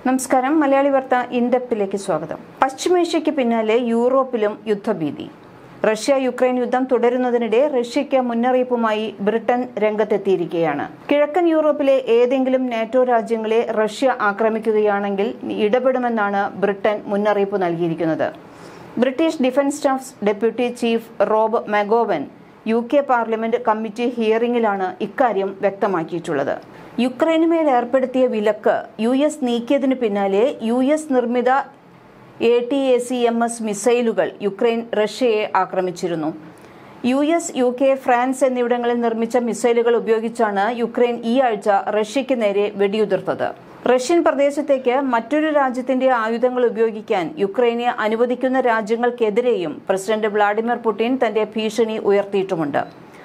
നമസ്കാരം മലയാളി വാർത്ത ഇൻഡെപ്തിലേക്ക് സ്വാഗതം പശ്ചിമേഷ്യയ്ക്ക് പിന്നാലെ യൂറോപ്പിലും യുദ്ധഭീതി റഷ്യ യുക്രൈൻ യുദ്ധം തുടരുന്നതിനിടെ റഷ്യയ്ക്ക് മുന്നറിയിപ്പുമായി ബ്രിട്ടൻ രംഗത്തെത്തിയിരിക്കുകയാണ് കിഴക്കൻ യൂറോപ്പിലെ ഏതെങ്കിലും നാറ്റോ രാജ്യങ്ങളെ റഷ്യ ആക്രമിക്കുകയാണെങ്കിൽ ഇടപെടുമെന്നാണ് ബ്രിട്ടൻ മുന്നറിയിപ്പ് നൽകിയിരിക്കുന്നത് British defence staff deputy chief Rob Magowan U K parliament committee ഹിയറിംഗിലാണ് ഇക്കാര്യം വ്യക്തമാക്കിയിട്ടുള്ളത് യുക്രൈനുമേൽ ഏർപ്പെടുത്തിയ വിലക്ക് യു എസ് നീക്കിയതിനു പിന്നാലെ യു എസ് നിർമ്മിത A T A C M S മിസൈലുകൾ യുക്രൈൻ റഷ്യയെ ആക്രമിച്ചിരുന്നു U S U K France എന്നിവിടങ്ങളിൽ നിർമ്മിച്ച മിസൈലുകൾ ഉപയോഗിച്ചാണ് യുക്രൈൻ ഈ ആഴ്ച റഷ്യയ്ക്ക് നേരെ വെടിയുതിർത്തത് റഷ്യൻ പ്രദേശത്തേക്ക് മറ്റൊരു രാജ്യത്തിന്റെ ആയുധങ്ങൾ ഉപയോഗിക്കാൻ യുക്രൈനെ അനുവദിക്കുന്ന രാജ്യങ്ങൾക്കെതിരെയും പ്രസിഡന്റ് വ്ളാഡിമിർ പുടിൻ തന്റെ ഭീഷണി ഉയർത്തിയിട്ടുമുണ്ട്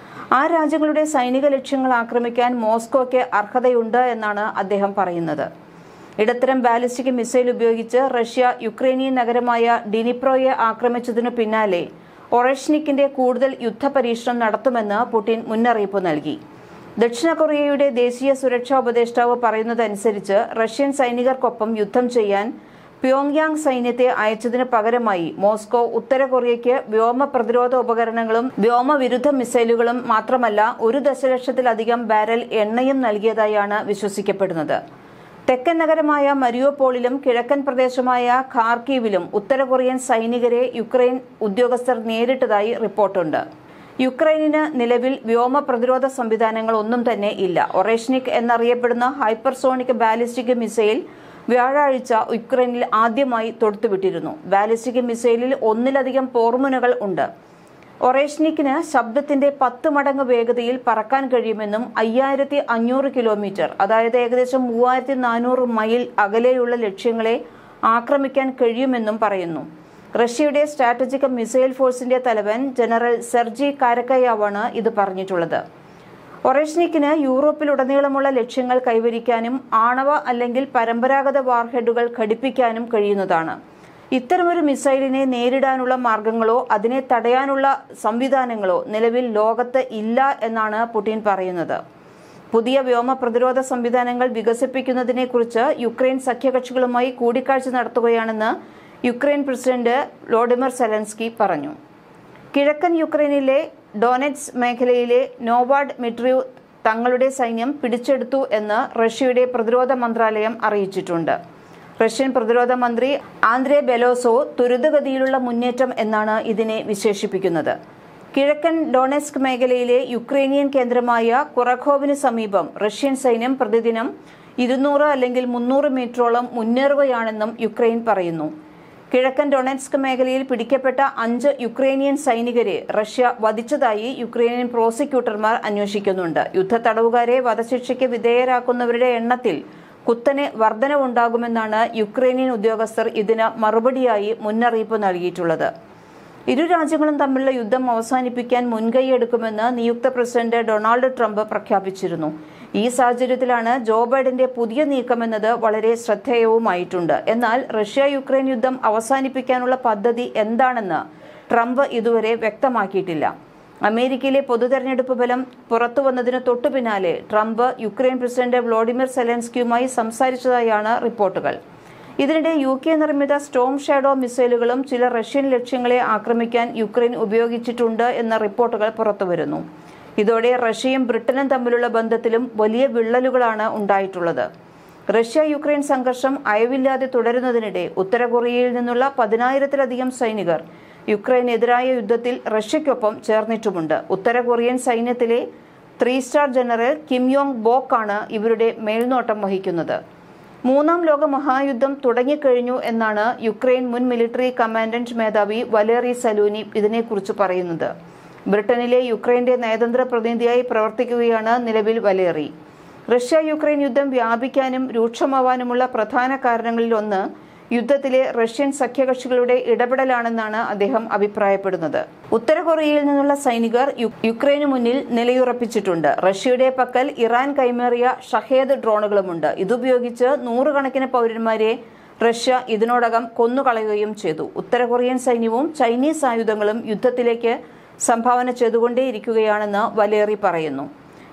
ആ രാജ്യങ്ങളുടെ സൈനിക ലക്ഷ്യങ്ങൾ ആക്രമിക്കാൻ മോസ്കോയ്ക്ക് അർഹതയുണ്ട് എന്നാണ് അദ്ദേഹം പറയുന്നത് ഇടത്തരം ബാലിസ്റ്റിക് മിസൈൽ ഉപയോഗിച്ച് റഷ്യ യുക്രൈനിയൻ നഗരമായ ഡിനിപ്രോയെ ആക്രമിച്ചതിനു പിന്നാലെ ഒറഷ്നിക്കിന്റെ കൂടുതൽ യുദ്ധപരീക്ഷണം നടത്തുമെന്ന് പുടിൻ മുന്നറിയിപ്പ് നൽകി ദക്ഷിണ കൊറിയയുടെ ദേശീയ സുരക്ഷാ ഉപദേഷ്ടാവ് പറയുന്നതനുസരിച്ച് റഷ്യൻ സൈനികർക്കൊപ്പം യുദ്ധം ചെയ്യാൻ പ്യോങ്യാങ് സൈന്യത്തെ അയച്ചതിന് പകരമായി മോസ്കോ ഉത്തര കൊറിയയ്ക്ക് വ്യോമ പ്രതിരോധ ഉപകരണങ്ങളും വ്യോമവിരുദ്ധ മിസൈലുകളും മാത്രമല്ല ഒരു ദശലക്ഷത്തിലധികം ബാരൽ എണ്ണയും നൽകിയതായാണ് വിശ്വസിക്കപ്പെടുന്നത് തെക്കൻ നഗരമായ മരിയോപോളിലും കിഴക്കൻ പ്രദേശമായ ഖാർക്കീവിലും ഉത്തര കൊറിയൻ സൈനികരെ യുക്രൈൻ ഉദ്യോഗസ്ഥർ നേരിട്ടതായി റിപ്പോർട്ടുണ്ട് യുക്രൈനിന് നിലവിൽ വ്യോമ പ്രതിരോധ സംവിധാനങ്ങൾ ഒന്നും തന്നെ ഇല്ല ഒറേഷ്നിക് എന്നറിയപ്പെടുന്ന ഹൈപ്പർസോണിക് ബാലിസ്റ്റിക് മിസൈൽ വ്യാഴാഴ്ച യുക്രൈനിൽ ആദ്യമായി തൊടുത്തുവിട്ടിരുന്നു ബാലിസ്റ്റിക് മിസൈലിൽ ഒന്നിലധികം പോർമുനകൾ ഉണ്ട് ഒറേഷ്നിക്കിന് ശബ്ദത്തിന്റെ പത്ത് മടങ്ങ് വേഗതയിൽ പറക്കാൻ കഴിയുമെന്നും അയ്യായിരത്തി അഞ്ഞൂറ് കിലോമീറ്റർ അതായത് ഏകദേശം മൂവായിരത്തി നാനൂറ് മൈൽ അകലെയുള്ള ലക്ഷ്യങ്ങളെ ആക്രമിക്കാൻ കഴിയുമെന്നും പറയുന്നു റഷ്യയുടെ സ്ട്രാറ്റജിക് മിസൈൽ ഫോഴ്സിന്റെ തലവൻ ജനറൽ സെർജി കാരക്കയാവാണ് ഇത് പറഞ്ഞിട്ടുള്ളത് ഒറേഷ്നിക്കിന് യൂറോപ്പിലുടനീളമുള്ള ലക്ഷ്യങ്ങൾ കൈവരിക്കാനും ആണവ അല്ലെങ്കിൽ പരമ്പരാഗത വാർഹെഡുകൾ ഘടിപ്പിക്കാനും കഴിയുന്നതാണ് ഇത്തരമൊരു മിസൈലിനെ നേരിടാനുള്ള മാർഗങ്ങളോ അതിനെ തടയാനുള്ള സംവിധാനങ്ങളോ നിലവിൽ ലോകത്ത് ഇല്ല എന്നാണ് പുടിൻ പറയുന്നത് പുതിയ വ്യോമ പ്രതിരോധ സംവിധാനങ്ങൾ വികസിപ്പിക്കുന്നതിനെക്കുറിച്ച് യുക്രൈൻ സഖ്യകക്ഷികളുമായി കൂടിക്കാഴ്ച നടത്തുകയാണെന്ന് യുക്രൈൻ പ്രസിഡന്റ് വ്ളോഡിമിർ സെലൻസ്കി പറഞ്ഞു കിഴക്കൻ യുക്രൈനിലെ ഡോനെറ്റ്സ് മേഖലയിലെ നോവാഡ് മിട്രിയു തങ്ങളുടെ സൈന്യം പിടിച്ചെടുത്തു എന്ന് റഷ്യയുടെ പ്രതിരോധ മന്ത്രാലയം അറിയിച്ചിട്ടുണ്ട് റഷ്യൻ പ്രതിരോധ മന്ത്രി ആന്ദ്രേ ബെലോസോ ത്വരിതഗതിയിലുള്ള മുന്നേറ്റം എന്നാണ് ഇതിനെ വിശേഷിപ്പിക്കുന്നത് കിഴക്കൻ ഡൊണസ്ക് മേഖലയിലെ യുക്രൈനിയൻ കേന്ദ്രമായ കുറഖോവിന് സമീപം റഷ്യൻ സൈന്യം പ്രതിദിനം ഇരുന്നൂറ് അല്ലെങ്കിൽ മുന്നൂറ് മീറ്ററോളം മുന്നേറുകയാണെന്നും യുക്രൈൻ പറയുന്നു കിഴക്കൻ ഡൊണറ്റ്സ്ക് മേഖലയിൽ പിടിക്കപ്പെട്ട അഞ്ച് യുക്രൈനിയൻ സൈനികരെ റഷ്യ വധിച്ചതായി യുക്രൈനിയൻ പ്രോസിക്യൂട്ടർമാർ അന്വേഷിക്കുന്നുണ്ട് യുദ്ധ തടവുകാരെ വധശിക്ഷയ്ക്ക് വിധേയരാക്കുന്നവരുടെ എണ്ണത്തിൽ കുത്തനെ വർധനവുണ്ടാകുമെന്നാണ് യുക്രൈനിയൻ ഉദ്യോഗസ്ഥർ ഇതിന് മറുപടിയായി മുന്നറിയിപ്പ് നൽകിയിട്ടുള്ളത് ഇരു രാജ്യങ്ങളും തമ്മിലുള്ള യുദ്ധം അവസാനിപ്പിക്കാൻ മുൻകൈയെടുക്കുമെന്ന് നിയുക്ത പ്രസിഡന്റ് ഡൊണാൾഡ് ട്രംപ് പ്രഖ്യാപിച്ചിരുന്നു ഈ സാഹചര്യത്തിലാണ് ജോ ബൈഡന്റെ പുതിയ നീക്കമെന്നത് വളരെ ശ്രദ്ധേയവുമായിട്ടുണ്ട് എന്നാൽ റഷ്യ യുക്രൈൻ യുദ്ധം അവസാനിപ്പിക്കാനുള്ള പദ്ധതി എന്താണെന്ന് ട്രംപ് ഇതുവരെ വ്യക്തമാക്കിയിട്ടില്ല അമേരിക്കയിലെ പൊതുതെരഞ്ഞെടുപ്പ് ഫലം പുറത്തുവന്നതിന് തൊട്ടു പിന്നാലെ ട്രംപ് യുക്രൈൻ പ്രസിഡന്റ് വ്ളോഡിമിർ സെലൻസ്കിയുമായി സംസാരിച്ചതായാണ് റിപ്പോർട്ടുകൾ ഇതിനിടെ യു കെ നിർമ്മിത സ്റ്റോം ഷാഡോ മിസൈലുകളും ചില റഷ്യൻ ലക്ഷ്യങ്ങളെ ആക്രമിക്കാൻ യുക്രൈൻ ഉപയോഗിച്ചിട്ടുണ്ട് എന്ന റിപ്പോർട്ടുകൾ പുറത്തുവരുന്നു ഇതോടെ റഷ്യയും ബ്രിട്ടനും തമ്മിലുള്ള ബന്ധത്തിലും വലിയ വിള്ളലുകളാണ് ഉണ്ടായിട്ടുള്ളത് റഷ്യ യുക്രൈൻ സംഘർഷം അയവില്ലാതെ തുടരുന്നതിനിടെ ഉത്തര കൊറിയയിൽ നിന്നുള്ള പതിനായിരത്തിലധികം സൈനികർ യുക്രൈനെതിരായ യുദ്ധത്തിൽ റഷ്യയ്ക്കൊപ്പം ചേർന്നിട്ടുമുണ്ട് ഉത്തര കൊറിയൻ സൈന്യത്തിലെ three star general Kim Yong ബോക്കാണ് ഇവരുടെ മേൽനോട്ടം വഹിക്കുന്നത് മൂന്നാം ലോക മഹായുദ്ധം തുടങ്ങിക്കഴിഞ്ഞു എന്നാണ് യുക്രൈൻ മുൻ മിലിറ്ററി കമാൻഡന്റ് മേധാവി വലേറി സലൂനി ഇതിനെക്കുറിച്ച് പറയുന്നത് ബ്രിട്ടനിലെ യുക്രൈന്റെ നയതന്ത്ര പ്രതിനിധിയായി പ്രവർത്തിക്കുകയാണ് നിലവിൽ വലേറി റഷ്യ യുക്രൈൻ യുദ്ധം വ്യാപിക്കാനും രൂക്ഷമാവാനുമുള്ള പ്രധാന കാരണങ്ങളിൽ ഒന്ന് യുദ്ധത്തിലെ റഷ്യൻ സഖ്യകക്ഷികളുടെ ഇടപെടലാണെന്നാണ് അദ്ദേഹം അഭിപ്രായപ്പെടുന്നത് ഉത്തര കൊറിയയിൽ നിന്നുള്ള സൈനികർ യുക്രൈനു മുന്നിൽ നിലയുറപ്പിച്ചിട്ടുണ്ട് റഷ്യയുടെ പക്കൽ ഇറാൻ കൈമാറിയ ഷഹേദ് ഡ്രോണുകളുമുണ്ട് ഇതുപയോഗിച്ച് നൂറുകണക്കിന് പൗരന്മാരെ റഷ്യ ഇതിനോടകം കൊന്നുകളയുകയും ചെയ്തു ഉത്തര കൊറിയൻ സൈന്യവും ചൈനീസ് ആയുധങ്ങളും യുദ്ധത്തിലേക്ക് സംഭാവന ചെയ്തുകൊണ്ടേയിരിക്കുകയാണെന്ന് വലേറി പറയുന്നു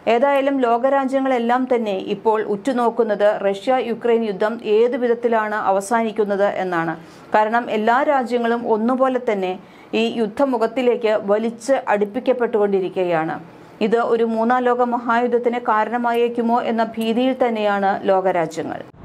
ഏതായാലും ലോകരാജ്യങ്ങളെല്ലാം തന്നെ ഇപ്പോൾ ഉറ്റുനോക്കുന്നത് റഷ്യ യുക്രൈൻ യുദ്ധം ഏത് വിധത്തിലാണ് അവസാനിക്കുന്നത് എന്നാണ് കാരണം എല്ലാ രാജ്യങ്ങളും ഒന്നുപോലെ തന്നെ ഈ യുദ്ധമുഖത്തിലേക്ക് വലിച്ച് അടുപ്പിക്കപ്പെട്ടുകൊണ്ടിരിക്കുകയാണ് ഇത് ഒരു മൂന്നാം ലോക മഹായുദ്ധത്തിന് കാരണമായേക്കുമോ എന്ന ഭീതിയിൽ തന്നെയാണ് ലോകരാജ്യങ്ങൾ